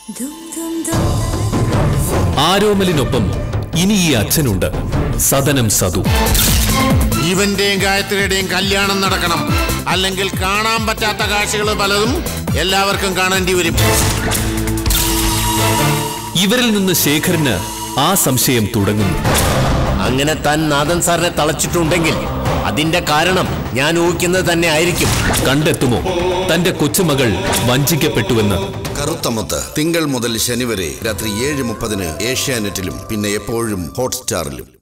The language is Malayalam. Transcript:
ആരോമലിനൊപ്പം ഇനി ഈ അച്ഛനുണ്ട് സദനം സതു ഇവന്റെയും ഗായത്രിയുടെയും കല്യാണം നടക്കണം അല്ലെങ്കിൽ കാണാൻ പറ്റാത്ത കാഴ്ചകൾ പലതും എല്ലാവർക്കും കാണേണ്ടി വരും ഇവരിൽ നിന്ന് ശേഖരന് ആ സംശയം തുടങ്ങുന്നു അങ്ങനെ താൻ നാഥൻ സാറിനെ തളച്ചിട്ടുണ്ടെങ്കിൽ അതിന്റെ കാരണം ഞാൻ ഊഹിക്കുന്നത് തന്നെ ആയിരിക്കും കണ്ടെത്തുമോ തന്റെ കൊച്ചുമകൾ വഞ്ചിക്കപ്പെട്ടുവെന്ന് കറുത്തമുത്ത് തിങ്കൾ മുതൽ ശനി വരെ രാത്രി ഏഴ് മുപ്പതിന് ഏഷ്യാനെറ്റിലും പിന്നെ എപ്പോഴും ഹോട്ട്സ്റ്റാറിലും